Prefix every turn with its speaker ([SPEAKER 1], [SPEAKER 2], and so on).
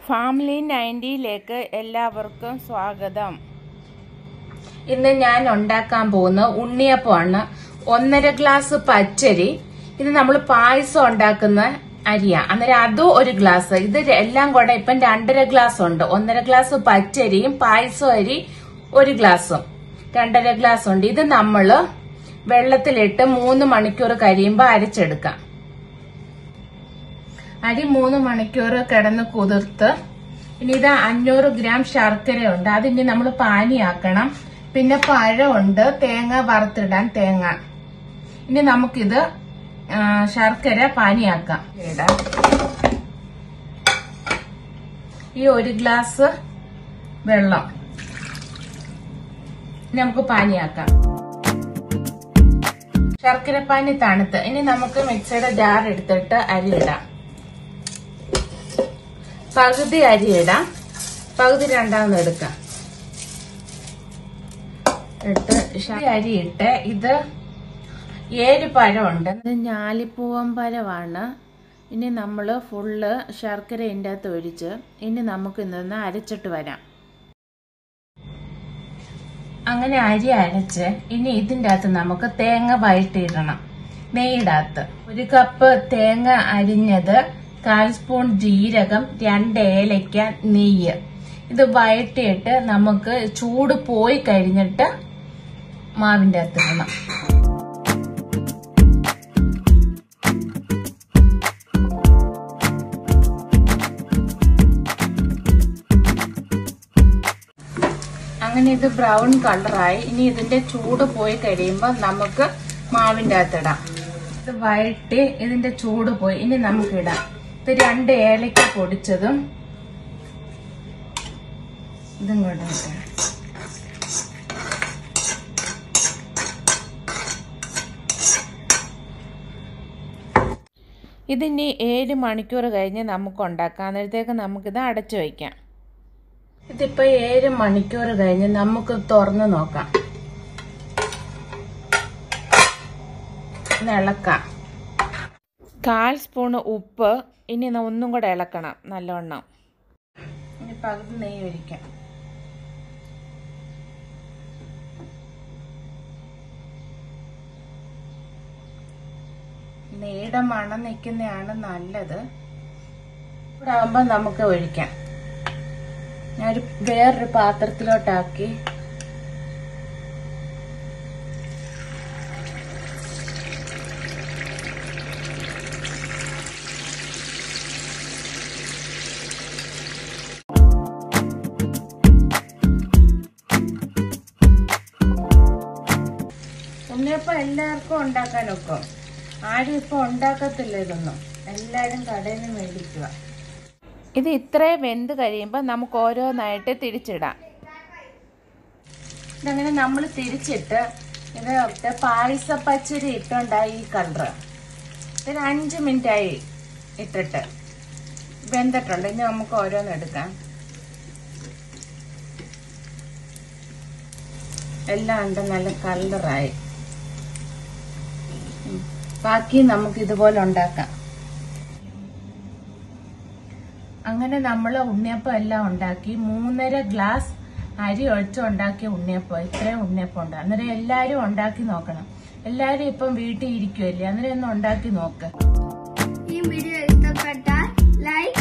[SPEAKER 1] Family നയൻറ്റിയിലേക്ക് എല്ലാവർക്കും സ്വാഗതം
[SPEAKER 2] ഇന്ന് ഞാൻ ഉണ്ടാക്കാൻ പോകുന്ന ഉണ്ണിയപ്പമാണ് ഒന്നര ഗ്ലാസ് പച്ചരി ഇത് നമ്മൾ പായസം ഉണ്ടാക്കുന്ന അരിയാ അന്നേരം അതും ഒരു ഗ്ലാസ് ഇത് എല്ലാം കൂടെ ഇപ്പം രണ്ടര ഗ്ലാസ് ഉണ്ട് ഒന്നര ഗ്ലാസ് പച്ചരിയും പായസം അരി ഒരു ഗ്ലാസും രണ്ടര ഗ്ലാസ് ഉണ്ട് ഇത് നമ്മള് വെള്ളത്തിലിട്ട് മൂന്ന് മണിക്കൂർ കഴിയുമ്പോൾ അരച്ചെടുക്കാം അരി മൂന്ന് മണിക്കൂർ കിടന്ന് കുതിർത്ത് ഇനി ഇത് അഞ്ഞൂറ് ഗ്രാം ശർക്കരയുണ്ട് അതിനി നമ്മൾ പാനിയാക്കണം പിന്നെ പഴമുണ്ട് തേങ്ങ വറുത്തിടാൻ തേങ്ങ ഇനി നമുക്കിത് ആ, ശർക്കര പാനിയാക്കാം ഇടാം ഈ ഒരു ഗ്ലാസ് വെള്ളം ഇനി നമുക്ക് പാനിയാക്കാം ശർക്കര പാനി തണുത്ത് ഇനി നമുക്ക് മിക്സിയുടെ ജാർ എടുത്തിട്ട് അരി ഇടാം പകുതി അരി ഇടാം പകുതി രണ്ടാമത് എടുക്കാം ഇട്ട് ശ- അരി ഇട്ട് ഇത് ഏഴ് പഴമുണ്ട്
[SPEAKER 1] ഇത് ഞാലിപ്പൂവൻ പഴമാണ് ഇനി നമ്മൾ ഫുള്ള് ശർക്കര ഇതിൻ്റെ അകത്ത് ഒഴിച്ച് ഇനി നമുക്ക് ഇന്ന് അരച്ചിട്ട് വരാം
[SPEAKER 2] അങ്ങനെ അരി അരച്ച് ഇനി ഇതിന്റെ അകത്ത് നമുക്ക് തേങ്ങ വഴറ്റിയിടണം നെയ്യുടെ അകത്ത് ഒരു കപ്പ് തേങ്ങ അരിഞ്ഞത് കാൽ സ്പൂൺ ജീരകം രണ്ട് ഏലയ്ക്ക നെയ്യ് ഇത് വഴറ്റിയിട്ട് നമുക്ക് ചൂട് പോയി കഴിഞ്ഞിട്ട് മാവിന്റെ അകത്ത് ഇടണം അങ്ങനെ ഇത് ബ്രൗൺ കളറായി ഇനി ഇതിന്റെ ചൂട് പോയി കഴിയുമ്പോൾ നമുക്ക് മാവിന്റെ അകത്തിടാം ഇത് വഴറ്റി ഇതിന്റെ ചൂട് പോയി ഇനി നമുക്കിടാം ഇത് രണ്ട് ഏലക്ക പൊടിച്ചതും ഇതും കൂടെ ഇട്ടാം
[SPEAKER 1] ഇതിനി ഏഴ് മണിക്കൂർ കഴിഞ്ഞ് നമുക്ക് ഉണ്ടാക്കാം അന്നേരത്തേക്ക് നമുക്കിത് അടച്ചു വയ്ക്കാം
[SPEAKER 2] ഇതിപ്പോ ഏഴ് മണിക്കൂർ കഴിഞ്ഞ് നമുക്ക് തുറന്ന് നോക്കാം ഇത് ഇളക്കാം
[SPEAKER 1] കാൽ സ്പൂണ് ഉപ്പ് ഇനി ന- ഒന്നും കൂടെ ഇളക്കണം നല്ലവണ്ണം
[SPEAKER 2] ഇനി പകുതി നെയ്യ് ഒഴിക്കാം നെയ്യുടെ മണം നിൽക്കുന്നതാണ് നല്ലത് ഇവിടെ ആകുമ്പോൾ നമുക്ക് ഒഴിക്കാം ഞാനൊരു വേറൊരു പാത്രത്തിലോട്ടാക്കി ഉണ്ണിയപ്പം എല്ലാവർക്കും ഉണ്ടാക്കാനൊക്കും ആരും ഇപ്പൊ ഉണ്ടാക്കത്തില്ല ഇതൊന്നും എല്ലാരും കടയിൽ നിന്ന് മേടിക്കുക
[SPEAKER 1] ഇത് ഇത്രയും വെന്ത് കഴിയുമ്പോൾ നമുക്ക് ഓരോന്നായിട്ട് തിരിച്ചിടാം
[SPEAKER 2] ഇതങ്ങനെ നമ്മൾ തിരിച്ചിട്ട് ഇത് ഒക്കെ പായസ പച്ചരി ഇട്ടുണ്ടായി ഈ കളറ് ഇതൊരു അഞ്ച് മിനിറ്റ് ആയി ഇട്ടിട്ട് വെന്തിട്ടുണ്ട് ഇനി നമുക്ക് ഓരോന്ന് എടുക്കാം എല്ലാം ഉണ്ട് നല്ല കളറായി ഉം. ബാക്കി നമുക്ക് ഇതുപോലെ ഉണ്ടാക്കാം അങ്ങനെ നമ്മൾ ഉണ്ണിയപ്പം എല്ലാം ഉണ്ടാക്കി മൂന്നര ഗ്ലാസ് അരി ഒഴിച്ച് ഉണ്ടാക്കിയ ഉണ്ണിയപ്പം ഇത്രയും ഉണ്ണിയപ്പം ഉണ്ട് അന്നേരം എല്ലാരും ഉണ്ടാക്കി നോക്കണം എല്ലാരും ഇപ്പം വീട്ടിൽ ഇരിക്കുമല്ലേ അന്നേരം ഒന്ന് ഉണ്ടാക്കി നോക്ക്
[SPEAKER 3] ഈ വീഡിയോ ഇഷ്ടപ്പെട്ടാൽ ലൈക്ക്